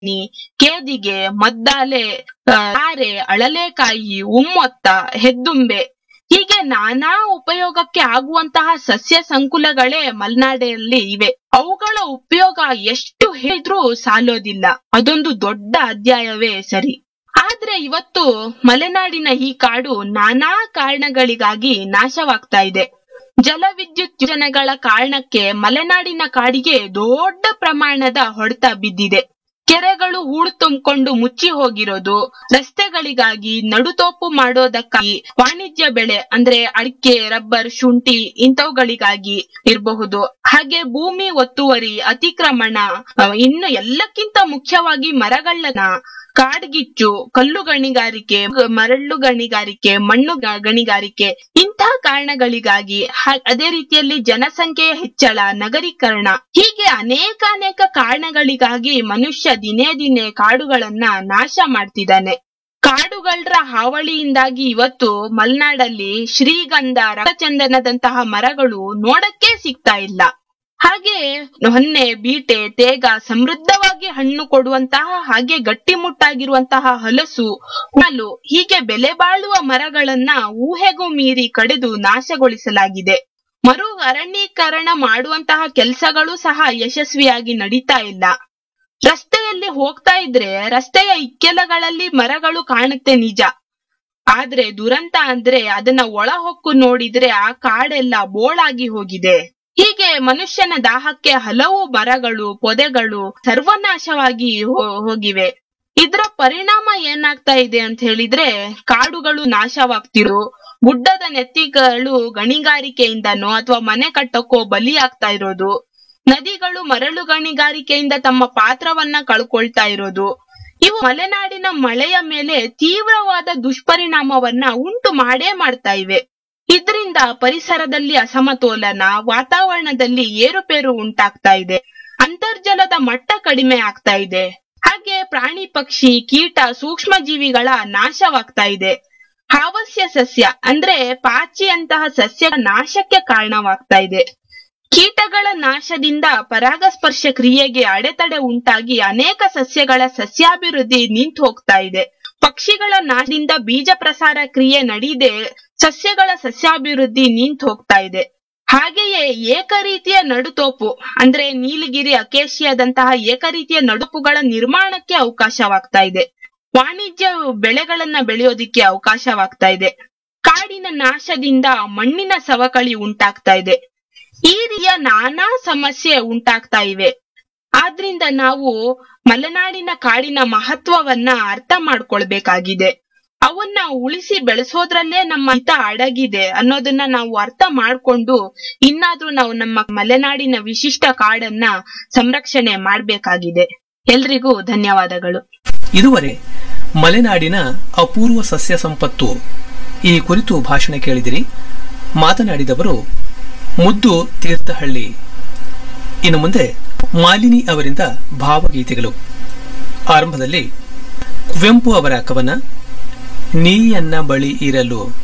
ನೀ ಕೇದಿಗೆ ಮದ್ದಾಲೆ ಆ, ತಾರೆ ಅಳಲೆಕಾಯಿ ಉಮ್ಮೊತ್ತ ಹೆದ್ದುಂಬೆ ಹೀಗೆ ನಾನಾ ಉಪಯೋಗಕ್ಕೆ ಆಗುವಂತಹ ಸಸ್ಯ ಸಂಕುಲಗಳೇ ಮಲೆನಾಡಿನಲ್ಲಿ ಇವೆ ಅವುಗಳ ಉಪಯೋಗ ಎಷ್ಟು ಹೇಳಿದ್ರೂ ಸಾಲೋದಿಲ್ಲ ಅದೊಂದು ದೊಡ್ಡ ಅಧ್ಯಾಯವೇ ಸರಿ ಆದ್ರೆ ಇವತ್ತು ಮಲೆನಾಡಿನ ಈ ಕಾಡು ನಾನಾ ಕಾರಣಗಳಿಗಾಗಿ ನಾಶವಾಗ್ತಾ ಇದೆ ಜಲವಿದ್ಯುತ್ ಯೋಜನೆಗಳ ಕಾರಣಕ್ಕೆ ಮಲೆನಾಡಿನ ಕಾಡಿಗೆ ದೊಡ್ಡ ಪ್ರಮಾಣದ ಹೊಡೆತ ಬಿದ್ದಿದೆ ಕೆರೆಗಳು ಹೂಳು ತುಂಬಿಕೊಂಡು ಮುಚ್ಚಿ ಹೋಗಿರೋದು ರಸ್ತೆಗಳಿಗಾಗಿ ನಡುತೋಪು ಮಾಡೋದಕ್ಕಾಗಿ ವಾಣಿಜ್ಯ ಬೆಳೆ ಅಂದ್ರೆ ಅಡಿಕೆ ರಬ್ಬರ್ ಶುಂಠಿ ಇಂಥವುಗಳಿಗಾಗಿ ಇರಬಹುದು ಹಾಗೆ ಭೂಮಿ ಒತ್ತುವರಿ ಅತಿಕ್ರಮಣ ಆ, ಇನ್ನು ಎಲ್ಲಕ್ಕಿಂತ ಮುಖ್ಯವಾಗಿ ಮರಗಳನ್ನ ಕಾಡ್ಗಿಚ್ಚು ಕಲ್ಲು ಗಣಿಗಾರಿಕೆ ಮರಳು ಗಣಿಗಾರಿಕೆ ಮಣ್ಣು ಗ- ಗಣಿಗಾರಿಕೆ ಇಂಥ ಕಾರಣಗಳಿಗಾಗಿ ಹ- ಅದೇ ರೀತಿಯಲ್ಲಿ ಜನಸಂಖ್ಯೆಯ ಹೆಚ್ಚಳ ನಗರೀಕರಣ ಹೀಗೆ ಅನೇಕ ಅನೇಕ ಕಾರಣಗಳಿಗಾಗಿ ಮನುಷ್ಯ ದಿನೇ ದಿನೇ ಕಾಡುಗಳನ್ನ ನಾಶ ಮಾಡ್ತಿದ್ದಾನೆ ಕಾಡುಗಳರ ಹಾವಳಿಯಿಂದಾಗಿ ಇವತ್ತು ಮಲೆನಾಡಲ್ಲಿ ಶ್ರೀಗಂಧ ರಕ್ತಚಂದನದಂತಹ ಮರಗಳು ನೋಡಕ್ಕೆ ಸಿಗ್ತಾ ಇಲ್ಲ ಹಾಗೆ ಹೊನ್ನೆ ಬೀಟೆ ತೇಗ ಸಮೃದ್ಧವಾಗಿ ಹಣ್ಣು ಕೊಡುವಂತಹ ಹಾಗೆ ಗಟ್ಟಿಮುಟ್ಟಾಗಿರುವಂತಹ ಹಲಸು ಹುಣಲು ಹೀಗೆ ಬೆಲೆ ಬಾಳುವ ಮರಗಳನ್ನ ಊಹೆಗೂ ಮೀರಿ ಕಡಿದು ನಾಶಗೊಳಿಸಲಾಗಿದೆ ಮರು ಅರಣ್ಯೀಕರಣ ಮಾಡುವಂತಹ ಕೆಲಸಗಳು ಸಹ ಯಶಸ್ವಿಯಾಗಿ ನಡೀತಾ ಇಲ್ಲ ರಸ್ತೆಯಲ್ಲಿ ಹೋಗ್ತಾ ಇದ್ರೆ ರಸ್ತೆಯ ಇಕ್ಕೆಲಗಳಲ್ಲಿ ಮರಗಳು ಕಾಣುತ್ತೆ ನಿಜ ಆದ್ರೆ ದುರಂತ ಅಂದ್ರೆ ಅದನ್ನ ಒಳ ಹೊಕ್ಕು ನೋಡಿದ್ರೆ ಆ ಕಾಡೆಲ್ಲ ಬೋಳಾಗಿ ಹೋಗಿದೆ ಹೀಗೆ ಮನುಷ್ಯನ ದಾಹಕ್ಕೆ ಹಲವು ಮರಗಳು ಪೊದೆಗಳು ಸರ್ವನಾಶವಾಗಿ ಹೋ- ಹೋಗಿವೆ ಇದರ ಪರಿಣಾಮ ಏನಾಗ್ತಾ ಇದೆ ಅಂತ ಹೇಳಿದ್ರೆ ಕಾಡುಗಳು ನಾಶವಾಗ್ತಿರೋ ಗುಡ್ಡದ ನೆತ್ತಿಗಳು ಗಣಿಗಾರಿಕೆಯಿಂದನೋ ಅಥವಾ ಮನೆ ಕಟ್ಟಕ್ಕೋ ಬಲಿಯಾಗ್ತಾ ಇರೋದು ನದಿಗಳು ಮರಳು ಗಣಿಗಾರಿಕೆಯಿಂದ ತಮ್ಮ ಪಾತ್ರವನ್ನ ಕಳ್ಕೊಳ್ತಾ ಇರೋದು ಇವು ಮಲೆನಾಡಿನ ಮಳೆಯ ಮೇಲೆ ತೀವ್ರವಾದ ದುಷ್ಪರಿಣಾಮವನ್ನ ಉಂಟು ಮಾಡೇ ಮಾಡ್ತಾ ಇವೆ ಇದರಿಂದ ಪರಿಸರದಲ್ಲಿ ಅಸಮತೋಲನ ವಾತಾವರಣದಲ್ಲಿ ಏರುಪೇರು ಉಂಟಾಗ್ತಾ ಇದೆ ಅಂತರ್ಜಲದ ಮಟ್ಟ ಕಡಿಮೆ ಆಗ್ತಾ ಇದೆ ಹಾಗೆ ಪ್ರಾಣಿ ಪಕ್ಷಿ ಕೀಟ ಸೂಕ್ಷ್ಮ ಜೀವಿಗಳ ನಾಶವಾಗ್ತಾ ಇದೆ ಹಾವಸ್ಯ ಸಸ್ಯ ಅಂದ್ರೆ ಪಾಚಿಯಂತಹ ಸಸ್ಯ ನಾಶಕ್ಕೆ ಕಾರಣವಾಗ್ತಾ ಇದೆ ಕೀಟಗಳ ನಾಶದಿಂದ ಪರಾಗಸ್ಪರ್ಶ ಕ್ರಿಯೆಗೆ ಅಡೆತಡೆ ಉಂಟಾಗಿ ಅನೇಕ ಸಸ್ಯಗಳ ಸಸ್ಯಾಭಿವೃದ್ಧಿ ನಿಂತು ಹೋಗ್ತಾ ಇದೆ ಪಕ್ಷಿಗಳ ನಾಶದಿಂದ ಬೀಜ ಪ್ರಸಾರ ಕ್ರಿಯೆ ನಡೀದೆ ಸಸ್ಯಗಳ ಸಸ್ಯಾಭಿವೃದ್ಧಿ ನಿಂತು ಹೋಗ್ತಾ ಇದೆ ಹಾಗೆಯೇ ಏಕರೀತಿಯ ನಡುತೋಪು ಅಂದ್ರೆ ನೀಲಗಿರಿ ಅಕೇಶಿಯಾದಂತಹ ಏಕರೀತಿಯ ನಡುಪುಗಳ ನಿರ್ಮಾಣಕ್ಕೆ ಅವಕಾಶವಾಗ್ತಾ ಇದೆ ವಾಣಿಜ್ಯ ಬೆಳೆಗಳನ್ನ ಬೆಳೆಯೋದಿಕ್ಕೆ ಅವಕಾಶವಾಗ್ತಾ ಇದೆ ಕಾಡಿನ ನಾಶದಿಂದ ಮಣ್ಣಿನ ಸವಕಳಿ ಉಂಟಾಗ್ತಾ ಇದೆ ಈ ರೀತಿಯ ನಾನಾ ಸಮಸ್ಯೆ ಉಂಟಾಗ್ತಾ ಇವೆ ಆದ್ರಿಂದ ನಾವು ಮಲೆನಾಡಿನ ಕಾಡಿನ ಮಹತ್ವವನ್ನ ಅರ್ಥ ಮಾಡ್ಕೊಳ್ಬೇಕಾಗಿದೆ ಅವನ್ನ ಉಳಿಸಿ ಬೆಳೆಸೋದ್ರಲ್ಲೇ ನಮ್ಮ ಹಿತ ಅಡಗಿದೆ ಅನ್ನೋದನ್ನ ನಾವು ಅರ್ಥ ಮಾಡ್ಕೊಂಡು ಇನ್ನಾದ್ರೂ ನಾವು ನಮ್ಮ ಮಲೆನಾಡಿನ ವಿಶಿಷ್ಟ ಕಾಡನ್ನ ಸಂರಕ್ಷಣೆ ಮಾಡ್ಬೇಕಾಗಿದೆ ಎಲ್ರಿಗೂ ಧನ್ಯವಾದಗಳು ಇದುವರೆ ಮಲೆನಾಡಿನ ಅಪೂರ್ವ ಸಸ್ಯ ಸಂಪತ್ತು ಈ ಕುರಿತು ಭಾಷಣ ಕೇಳಿದಿರಿ ಮಾತನಾಡಿದವರು ಮುದ್ದು ತೀರ್ಥಹಳ್ಳಿ ಇನ್ನು ಮುಂದೆ ಮಾಲಿನಿ ಅವರಿಂದ ಭಾವಗೀತೆಗಳು ಆರಂಭದಲ್ಲಿ ಕುವೆಂಪು ಅವರ ಕವನ ನೀಯನ್ನ ಬಳಿ ಇರಲು